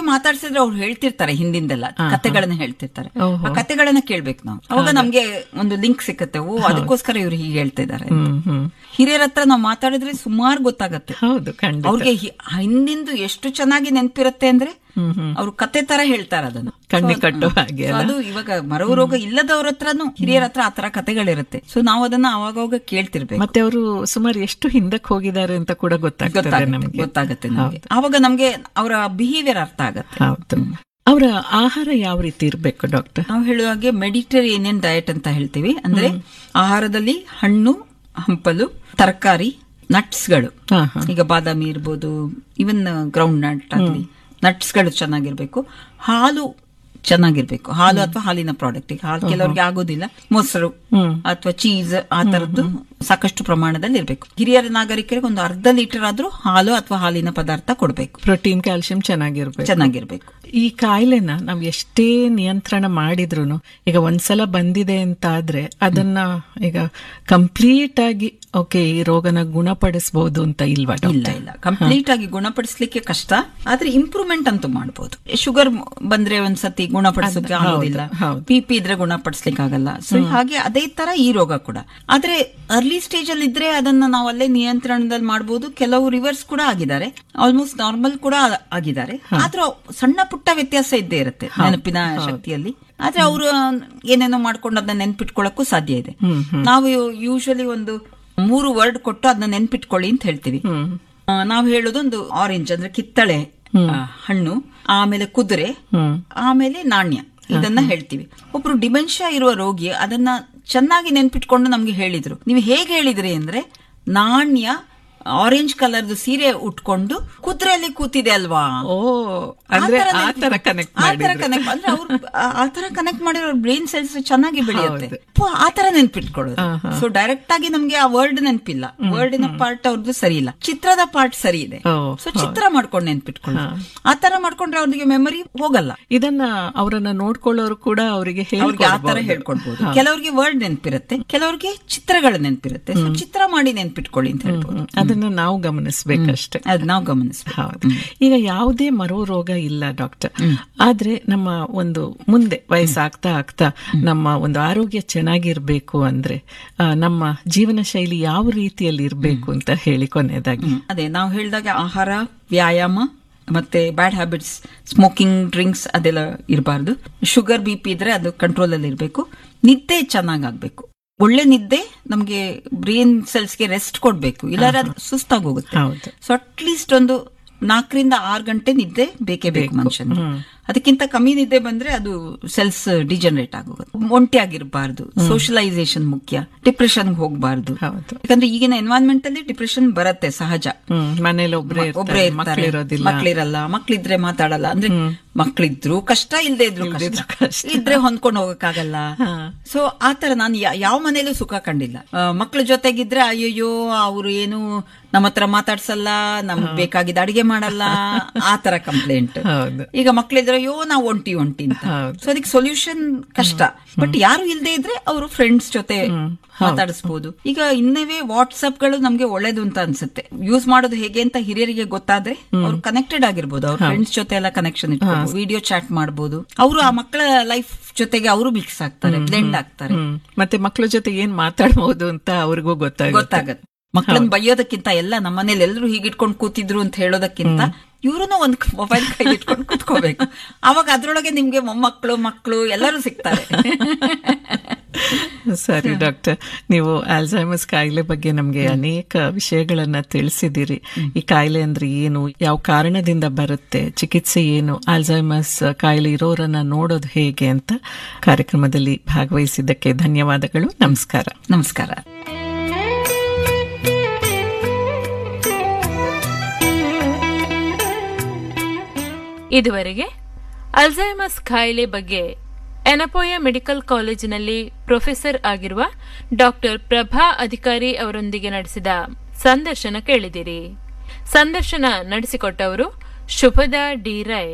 ಹೋಗಿ ಮಾತಾಡ್ಸಿದ್ರೆ ಅವ್ರು ಹೇಳ್ತಿರ್ತಾರೆ ಹಿಂದಿಂದೆಲ್ಲ ಕತೆಗಳನ್ನ ಹೇಳ್ತಿರ್ತಾರೆ ಓಹೋ. ಆ ಕತೆಗಳನ್ನ ಕೇಳ್ಬೇಕು ನಾವು ಅವಾಗ ನಮ್ಗೆ ಒಂದು ಲಿಂಕ್ ಸಿಕ್ಕತ್ತೆ ಓ ಅದಕ್ಕೋಸ್ಕರ ಇವ್ರು ಹೀಗೆ ಹೇಳ್ತಾ ಇದ್ದಾರೆ ಹ್ಮ್ ಹ್ಮ್ ಹಿರಿಯರ ಹತ್ರ ನಾವು ಮಾತಾಡಿದ್ರೆ ಸುಮಾರು ಗೊತ್ತಾಗತ್ತೆ ಹೌದು ಖಂಡಿತ ಅವ್ರಿಗೆ ಹಿ- ಹಿಂದಿಂದು ಎಷ್ಟು ಚೆನ್ನಾಗಿ ನೆನಪಿರುತ್ತೆ ಅಂದ್ರೆ ಹ್ಮ್ ಹ್ಮ್ ಅವ್ರು ಕತೆ ತರ ಹೇಳ್ತಾರ ಅದನ್ನ ಕಣ್ಣಿ ಕಟ್ಟೋ ಹಾಗೆ So ಅದು ಇವಾಗ ಮರವು ರೋಗ ಇಲ್ಲದವ್ರ ಹತ್ರನು ಹಿರಿಯರ ಹತ್ರ ಆತರ ಕತೆಗಳಿರುತ್ತೆ ಸೊ ನಾವು ಅದನ್ನ ಅವಾಗ ಕೇಳ್ತಿರ್ಬೇಕು ಮತ್ತೆ ಅವರು ಸುಮಾರು ಎಷ್ಟು ಹಿಂದಕ್ಕೆ ಹೋಗಿದ್ದಾರೆ ಅಂತ ಕೂಡ ಗೊತ್ತಾಗ್ತದೆ ಗೊತ್ತಾಗತ್ತೆ ನಮಗೆ ಗೊತ್ತಾಗತ್ತೆ ನಮ್ಗೆ ಅವಾಗ ನಮ್ಗೆ ಅವರ ಬಿಹೇವಿಯರ್ ಅರ್ಥ ಆಗತ್ತೆ ಹೌದು ಅವರ ಆಹಾರ ಯಾವ ರೀತಿ ಇರ್ಬೇಕು ಡಾಕ್ಟರ್ ನಾವು ಹೇಳುವ ಹಾಗೆ ಮೆಡಿಟರೇನಿಯನ್ ಡಯಟ್ ಅಂತ ಹೇಳ್ತೀವಿ ಅಂದ್ರೆ ಆಹಾರದಲ್ಲಿ ಹಣ್ಣು ಹಂಪಲು ತರಕಾರಿ ನಟ್ಸ್ಗಳು ಹಾ ಹಾ ಈಗ ಬಾದಾಮಿ ಇರ್ಬೋದು ಇವನ್ ಗ್ರೌಂಡ್ ನಟ್ ಆಗಲಿ ನಟ್ಸ್ಗಳು ಚೆನ್ನಾಗಿರ್ಬೇಕು ಹಾಲು ಚೆನ್ನಾಗಿರ್ಬೇಕು ಹಾಲು ಅಥವಾ ಹಾಲಿನ ಪ್ರಾಡಕ್ಟ್ ಈಗ ಹಾಲು ಕೆಲವರಿಗೆ ಆಗೋದಿಲ್ಲ ಮೊಸರು ಹ್ಮ್ ಅಥವಾ ಚೀಸ್ ಆ ತರದ್ದು ಸಾಕಷ್ಟು ಪ್ರಮಾಣದಲ್ಲಿ ಇರಬೇಕು ಹಿರಿಯರ ನಾಗರಿಕರಿಗೆ ಒಂದು ಅರ್ಧ ಲೀಟರ್ ಆದ್ರೂ ಹಾಲು ಅಥವಾ ಹಾಲಿನ ಪದಾರ್ಥ ಕೊಡಬೇಕು ಪ್ರೋಟೀನ್ ಕ್ಯಾಲ್ಸಿಯಂ ಚೆನ್ನಾಗಿರ್ಬೇಕು ಚೆನ್ನಾಗಿರ್ಬೇಕು ಈ ಕಾಯಿಲೆನ ನಾವು ಎಷ್ಟೇ ನಿಯಂತ್ರಣ ಮಾಡಿದ್ರು ಈಗ ಒಂದ್ಸಲ ಬಂದಿದೆ ಅಂತ ಆದ್ರೆ ಅದನ್ನ ಈಗ ಕಂಪ್ಲೀಟ್ ಆಗಿ ಓಕೆ ಈ ರೋಗನ ಗುಣಪಡಿಸಬಹುದು ಅಂತ ಇಲ್ವಾ ಇಲ್ಲ ಡಾಕ್ಟರ್ ಇಲ್ಲ ಕಂಪ್ಲೀಟ್ ಆಗಿ ಗುಣಪಡಿಸ್ಲಿಕ್ಕೆ ಕಷ್ಟ ಆದ್ರೆ ಇಂಪ್ರೂವ್ಮೆಂಟ್ ಅಂತೂ ಮಾಡಬಹುದು ಶುಗರ್ ಬಂದ್ರೆ ಒಂದ್ಸತಿ ಗುಣಪಡಿಸೋಕೆ ಆಗೋದಿಲ್ಲ ಹೌದು. ಪಿ ಪಿ ಇದ್ರೆ ಗುಣಪಡಿಸ್ಲಿಕ್ಕೆ ಆಗಲ್ಲ ಸೊ ಹಾಗೆ ಅದೇ ತರ ಈ ರೋಗ ಕೂಡ ಆದ್ರೆ ಅರ್ಲಿ ಸ್ಟೇಜ್ ಅಲ್ಲಿ ಇದ್ರೆ ಅದನ್ನ ನಾವು ಅಲ್ಲೇ ನಿಯಂತ್ರಣದಲ್ಲಿ ಮಾಡಬಹುದು ಕೆಲವು ರಿವರ್ಸ್ ಕೂಡ ಆಗಿದ್ದಾರೆ ಆಲ್ಮೋಸ್ಟ್ ನಾರ್ಮಲ್ ಕೂಡ ಆ- ಆಗಿದ್ದಾರೆ ಆದ್ರೂ ಸಣ್ಣ ಪುಟ್ಟ ವ್ಯತ್ಯಾಸ ಇದ್ದೇ ಇರುತ್ತೆ ನೆನಪಿನ ಶಕ್ತಿಯಲ್ಲಿ ಆದ್ರೆ ಅವರು ಏನೇನೋ ಮಾಡ್ಕೊಂಡು ಅದನ್ನ ನೆನ್ಪಿಟ್ಕೊಳ್ಳಕ್ಕೂ ಸಾಧ್ಯ ಇದೆ ನಾವು ಯೂಶಲಿ ಒಂದು ಮೂರು ವರ್ಡ್ ಕೊಟ್ಟು ಅದನ್ನ ನೆನ್ಪಿಟ್ಕೊಳ್ಳಿ ಅಂತ ಹೇಳ್ತೀವಿ ಹ್ಮ್ ಆ, ನಾವು ಹೇಳೋದೊಂದು ಆರೆಂಜ್ ಅಂದ್ರೆ ಕಿತ್ತಳೆ ಆ, ಹಣ್ಣು ಆಮೇಲೆ ಕುದುರೆ ಹ್ಮ್ ಆಮೇಲೆ ನಾಣ್ಯ ಇದನ್ನ ಹೇಳ್ತೀವಿ ಒಬ್ರು ಡಿಮೆನ್ಷಿಯಾ ಇರುವ ರೋಗಿ ಅದನ್ನ ಚೆನ್ನಾಗಿ ನೆನ್ಪಿಟ್ಕೊಂಡು ನಮ್ಗೆ ಹೇಳಿದ್ರು ನೀವು ಹೇಗೆ ಹೇಳಿದ್ರಿ ಅಂದ್ರೆ ನಾಣ್ಯ ಆರೆಂಜ್ ಕಲರ್ದು ಸೀರೆ ಉಟ್ಕೊಂಡು ಕುದುರೆಯಲ್ಲಿ ಕೂತಿದೆ ಅಲ್ವಾ ಓ ಅಂದ್ರೆ ಆ ತರ ಆ ತರ ನೆನ್ಪು- ಕನೆಕ್ಟ್ ಆ ತರ ಮಾಡಿದ್ರು ಕನೆಕ್ಟ್ ಅಂದ್ರೆ ಅವ್ರು ಆ- ಆ ತರ ಕನೆಕ್ಟ್ ಮಾಡಿರೋ ಬ್ರೈನ್ ಸೆಲ್ಸ್ ಚೆನ್ನಾಗಿ ಬೆಳೆಯುತ್ತೆ ಪ- ಆ ತರ ನೆನ್ಪಿಟ್ಕೊಳ್ಳೋದು ಸೊ ಡೈರೆಕ್ಟ್ ಆಗಿ ನಮ್ಗೆ ಆ ವರ್ಡ್ ನೆನಪಿಲ್ಲ ವರ್ಡಿನ ಪಾರ್ಟ್ ಅವ್ರದ್ದು ಸರಿ ಇಲ್ಲ ಚಿತ್ರದ ಪಾರ್ಟ್ ಸರಿ ಇದೆ ಓ, ಸೊ ಚಿತ್ರ ಮಾಡ್ಕೊಂಡು ನೆನ್ಪಿಟ್ಕೊಳ್ಳೋದು ಆ ತರ ಮಾಡ್ಕೊಂಡ್ರೆ ಅವ್ರಿಗೆ ಮೆಮರಿ ಹೋಗಲ್ಲ ಇದನ್ನ ಅವರನ್ನ ನೋಡ್ಕೊಳ್ಳೋರು ಕೂಡ ಅವರಿಗೆ ಅವ್ರಿಗೆ ಆ ತರ ಹೇಳ್ಕೊಡ್ಬೋದು ಕೆಲವ್ರಿಗೆ ವರ್ಡ್ ನೆನಪಿರುತ್ತೆ ಕೆಲವ್ರಿಗೆ ಚಿತ್ರಗಳ ನೆನಪಿರುತ್ತೆ ಸೊ ಚಿತ್ರ ಮಾಡಿ ನೆನ್ಪಿಟ್ಕೊಳ್ಳಿ ಅಂತ ಹೇಳ್ಬೋದು ಅದನ್ನ ನಾವು ಗಮನಿಸ್ಬೇಕಷ್ಟೇ ಅದ್ ನಾವು ಗಮನಿಸ್ಬೇಕು ಹೌದು ಈಗ ಯಾವುದೇ ಮರೋ ರೋಗ ಇಲ್ಲ ಡಾಕ್ಟರ್ ಆದ್ರೆ ನಮ್ಮ ಒಂದು ಮುಂದೆ ವಯಸ್ಸಾಗ್ತಾ ಆಗ್ತಾ ನಮ್ಮ ಒಂದು ಆರೋಗ್ಯ ಚೆನ್ನಾಗಿರ್ಬೇಕು ಅಂದ್ರೆ ಆ, ನಮ್ಮ ಜೀವನ ಶೈಲಿ ಯಾವ ರೀತಿಯಲ್ಲಿ ಇರ್ಬೇಕು ಅಂತ ಹೇಳಿ ಕೊನೆಯದಾಗಿ ಹ್ಮ್. ಅದೇ ನಾವು ಹೇಳಿದಾಗ ಆಹಾರ ವ್ಯಾಯಾಮ ಮತ್ತೆ ಬ್ಯಾಡ್ ಹ್ಯಾಬಿಟ್ಸ್ ಸ್ಮೋಕಿಂಗ್ ಡ್ರಿಂಕ್ಸ್ ಅದೆಲ್ಲ ಇರಬಾರ್ದು ಶುಗರ್ ಬಿ ಪಿ ಇದ್ರೆ ಅದು ಕಂಟ್ರೋಲ್ ಅಲ್ಲಿ ಇರಬೇಕು ನಿದ್ದೆ ಚೆನ್ನಾಗಾಗ್ಬೇಕು ಒಳ್ಳೆ ನಿದ್ದೆ ನಮ್ಗೆ ಬ್ರೈನ್ ಸೆಲ್ಸ್ಗೆ ರೆಸ್ಟ್ ಕೊಡ್ಬೇಕು ಇಲ್ಲಾಂದ್ರೆ ಅದು ಸುಸ್ತಾಗಿ ಹೋಗುತ್ತೆ ಹೌದು ಸೊ ಅಟ್ಲೀಸ್ಟ್ ಒಂದು ನಾಲ್ಕರಿಂದ ಆರು ಗಂಟೆ ನಿದ್ದೆ ಬೇಕೇ ಬೇಕು ಮನುಷ್ಯನಿಗೆ ಅದಕ್ಕಿಂತ ಕಮ್ಮಿ ನಿದ್ದೆ ಬಂದ್ರೆ ಅದು ಸೆಲ್ಸ್ ಡಿಜನರೇಟ್ ಆಗೋಗುತ್ತೆ ಒಂಟಿ ಆಗಿರಬಾರ್ದು ಸೋಷಲೈಸೇಷನ್ ಮುಖ್ಯ ಡಿಪ್ರೆಷನ್ ಹೋಗಬಾರ್ದು ಹೌದು ಯಾಕಂದ್ರೆ ಈಗಿನ ಎನ್ವೈರನ್ಮೆಂಟ್ ಅಲ್ಲಿ ಡಿಪ್ರೆಷನ್ ಬರುತ್ತೆ ಸಹಜ ಹ್ಮ್ ಮನೇಲಿ ಒಬ್ರೇ ಒಬ್ರೇ ಇರ್ತಾರೆ ಮಕ್ಕಳಿರೋದಿಲ್ಲ ಮಕ್ಳಿರಲ್ಲ ಮಕ್ಳಿದ್ರೆ ಮಾತಾಡಲ್ಲ ಅಂದ್ರೆ ಮಕ್ಳಿದ್ರು ಕಷ್ಟ ಇಲ್ದೇ ಇದ್ರು ಕಷ್ಟ ಇದ್ರೆ ಹೊಂದ್ಕೊಂಡು ಹೋಗಕ್ಕಾಗಲ್ಲ ಸೊ ಆತರ ನಾನು ಯಾ- ಯಾವ ಮನೇಲೂ ಸುಖ ಕಂಡಿಲ್ಲ ಮಕ್ಳ ಜೊತೆಗಿದ್ರೆ ಅಯ್ಯಯ್ಯೋ ಅವ್ರು ಏನು ನಮ್ಮ ಹತ್ರ ಮಾತಾಡ್ಸಲ್ಲ ನಮ್ಗ್ ಬೇಕಾಗಿದ್ದ ಅಡಿಗೆ ಮಾಡಲ್ಲ ಆ ತರ ಕಂಪ್ಲೇಂಟ್ ಹೌದು ಈಗ ಮಕ್ಳಿದ್ರೆ ಅಯ್ಯೋ ನಾವು ಒಂಟಿ ಒಂಟಿ ಅಂತ ಹೌದು. ಸೊ ಅದಕ್ಕೆ ಸೊಲ್ಯೂಷನ್ ಕಷ್ಟ ಬಟ್ ಯಾರು ಇಲ್ದೇ ಇದ್ರೆ ಅವರು ಫ್ರೆಂಡ್ಸ್ ಜೊತೆ ಮಾತಾಡಿಸ್ಬೋದು ಈಗ ಇನ್ನವೇ ವಾಟ್ಸ್ಆಪ್ ಗಳು ನಮ್ಗೆ ಒಳ್ಳೇದು ಅಂತ ಅನ್ಸುತ್ತೆ ಯೂಸ್ ಮಾಡೋದು ಹೇಗೆ ಅಂತ ಹಿರಿಯರಿಗೆ ಗೊತ್ತಾದ್ರೆ ಅವ್ರು ಕನೆಕ್ಟೆಡ್ ಆಗಿರ್ಬೋದು ಅವ್ರ ಫ್ರೆಂಡ್ಸ್ ಜೊತೆ ಎಲ್ಲ ಕನೆಕ್ಷನ್ ಇಟ್ಕೊಂಡು ವಿಡಿಯೋ ಚಾಟ್ ಮಾಡ್ಬೋದು ಅವರು ಆ ಮಕ್ಕಳ ಲೈಫ್ ಜೊತೆಗೆ ಅವರು ಮಿಕ್ಸ್ ಆಗ್ತಾರೆ ಬ್ಲೆಂಡ್ ಆಗ್ತಾರೆ ಹ್ಮ್ ಮತ್ತೆ ಮಕ್ಕಳ ಜೊತೆ ಏನ್ ಮಾತಾಡ್ಬೋದು ಅಂತ ಅವ್ರಿಗೂ ಗೊತ್ತಾಗುತ್ತೆ ಗೊತ್ತಾಗತ್ತೆ ಮಕ್ಕಳನ್ನ ಬೈಯೋದಕ್ಕಿಂತ ಎಲ್ಲ ನಮ್ಮ ಮನೇಲಿ ಎಲ್ಲರೂ ಹೀಗಿಟ್ಕೊಂಡು ಕೂತಿದ್ರು ಅಂತ ಹೇಳೋದಕ್ಕಿಂತ ಇವ್ರು ಒಂದ್ ಮೊಬೈಲ್ ಕೈ ಇಟ್ಕೊಂಡು ಕೂತ್ಕೋಬೇಕು ಅವಾಗ ಅದ್ರೊಳಗೆ ನಿಮ್ಗೆ ಮೊಮ್ಮಕ್ಕಳು ಮಕ್ಕಳು ಎಲ್ಲರೂ ಸಿಗ್ತಾರೆ ಸರಿ ಡಾಕ್ಟರ್ ನೀವು ಆಲ್ಝೈಮರ್ಸ್ ಕಾಯಿಲೆ ಬಗ್ಗೆ ನಮಗೆ ಅನೇಕ ವಿಷಯಗಳನ್ನ ತಿಳಿಸಿದಿರಿ ಈ ಕಾಯಿಲೆ ಅಂದ್ರೆ ಏನು ಯಾವ ಕಾರಣದಿಂದ ಬರುತ್ತೆ ಚಿಕಿತ್ಸೆ ಏನು ಆಲ್ಝೈಮರ್ಸ್ ಕಾಯಿಲೆ ಇರೋರನ್ನ ನೋಡೋದು ಹೇಗೆ ಅಂತ ಕಾರ್ಯಕ್ರಮದಲ್ಲಿ ಭಾಗವಹಿಸಿದ್ದಕ್ಕೆ ಧನ್ಯವಾದಗಳು ನಮಸ್ಕಾರ ನಮಸ್ಕಾರ ಇದುವರೆಗೆ ಅಲ್ಝೈಮರ್ಸ್ ಕಾಯಿಲೆ ಬಗ್ಗೆ ಎನಪೋಯ ಮೆಡಿಕಲ್ ಕಾಲೇಜಿನಲ್ಲಿ ಪ್ರೊಫೆಸರ್ ಆಗಿರುವ ಡಾಕ್ಟರ್ ಪ್ರಭಾ ಅಧಿಕಾರಿ ಅವರೊಂದಿಗೆ ನಡೆಸಿದ ಸಂದರ್ಶನ ಕೇಳಿದಿರಿ ಸಂದರ್ಶನ ನಡೆಸಿಕೊಟ್ಟವರು ಶುಭದಾ ಡಿ ರೈ